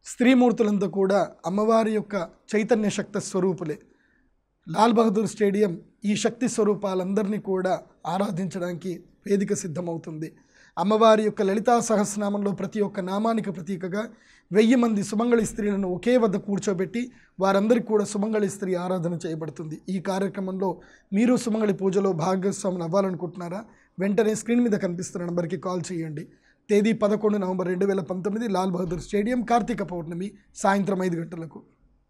స్త్రీమూర్తులంతా కూడా అమ్మవారి యొక్క చైతన్య శక్తి స్వరూపులే లాల్ బహదూర్ స్టేడియం ఈ శక్తి స్వరూపాలందరినీ కూడా ఆరాధించడానికి వేదిక సిద్ధమవుతుంది అమ్మవారి యొక్క లలితా సహస్రనామంలో ప్రతి ఒక్క నామానికి ప్రతీకగా వెయ్యి మంది సుమంగళి స్త్రీలను ఒకే వద్ద కూర్చోబెట్టి వారందరికీ కూడా సుమంగళి స్త్రీ ఆరాధన చేయబడుతుంది ఈ కార్యక్రమంలో మీరు సుమంగళి పూజలో భాగస్వాములు అవ్వాలనుకుంటున్నారా వెంటనే స్క్రీన్ మీద కనిపిస్తున్న నంబర్కి కాల్ చేయండి తేదీ పదకొండు నవంబర్ రెండు వేల పంతొమ్మిది లాల్ బహదూర్ స్టేడియం కార్తీక పౌర్ణమి సాయంత్రం ఐదు గంటలకు